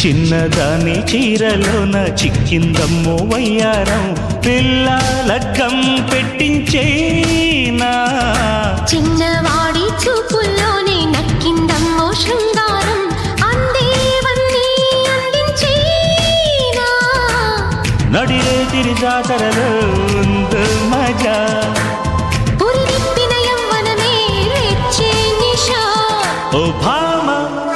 చిన్నదాని చీరలోన చిక్కిందమ్మో వయ్యారం పిల్ల లగ్గం పెట్టించేనా చిన్నవాడి చూపుల్లోనే నక్కిందమ్మో శృంగారం అందేవన్నీ అందించేనా నడిరే తిరి జాతరలో ఉందో మజా పురి విప్పిన యవ్వనమే రెచ్చే నిషా ఓ భామ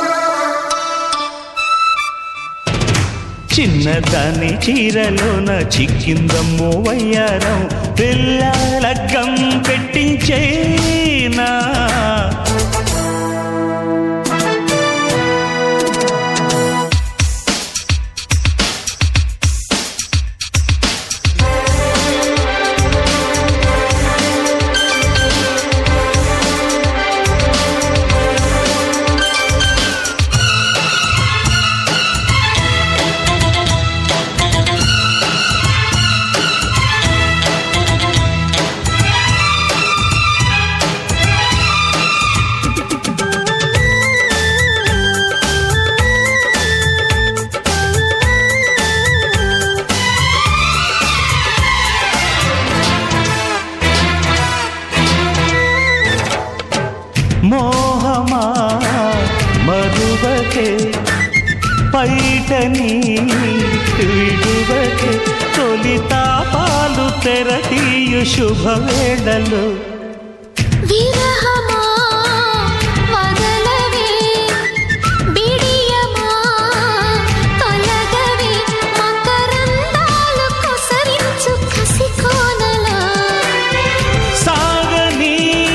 చిన్నదాని చీరలోన చిక్కిందమ్మో వయ్యారం పిల్ల లగ్గం పెట్టించేనా మోహమా మరువకే పైటని విడువకే తొలి తాపాలు తెరతీయు శుభవేళలు విరహమా వదలవే బిడియమా తొలగవే మకరందాలు కొసరించు కసికోనలా సాగని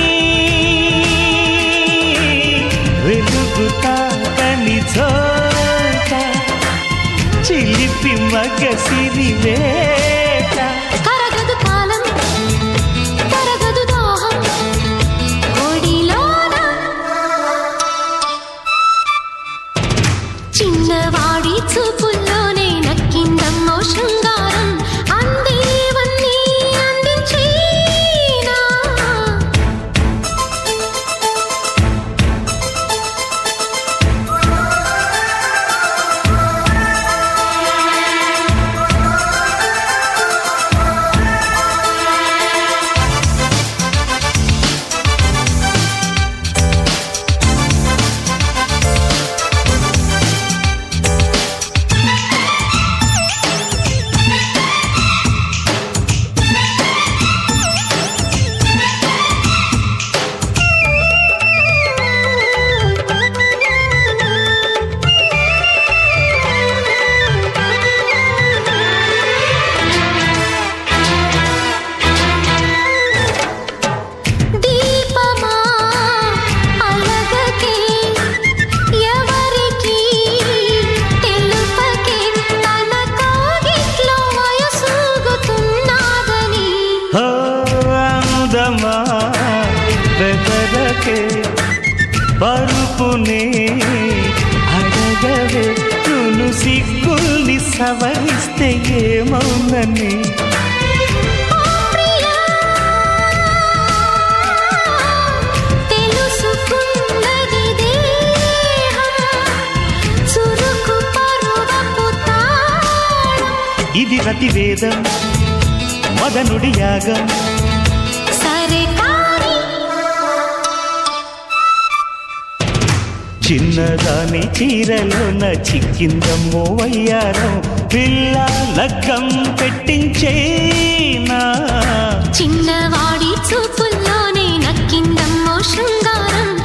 వెలుగు తాకని చోట చిలిపి మగసిరి వేట కరగదు కాలం కరగదు దాహం ఒడిలోన చిన్నవాడి చూపుల్లోనే నక్కిందమ్మో శృంగారం అందేవన్నీ అందించేనా దీపమా అలగకే ఎవరికి తెలుపకే తన కాగిట్లో వయసూగుతున్నాదని ఓ అందమా బెదరకే పరుపునే అడగవే నును సిగ్గుల్ని సవరిస్తే ఏమవునని ఓ ప్రియా తెలుసుకున్నది దేహం చురుకు పరువపు తాళం ఇది రతివేదం మదనుడి యాగం సరే కానీ చిన్నదాని చీరలోన చిక్కిందమ్మో వయ్యారం పిల్ల లగ్గం పెట్టించేనా చిన్నవాడి చూపుల్లోనే నక్కిందమ్మో శృంగారం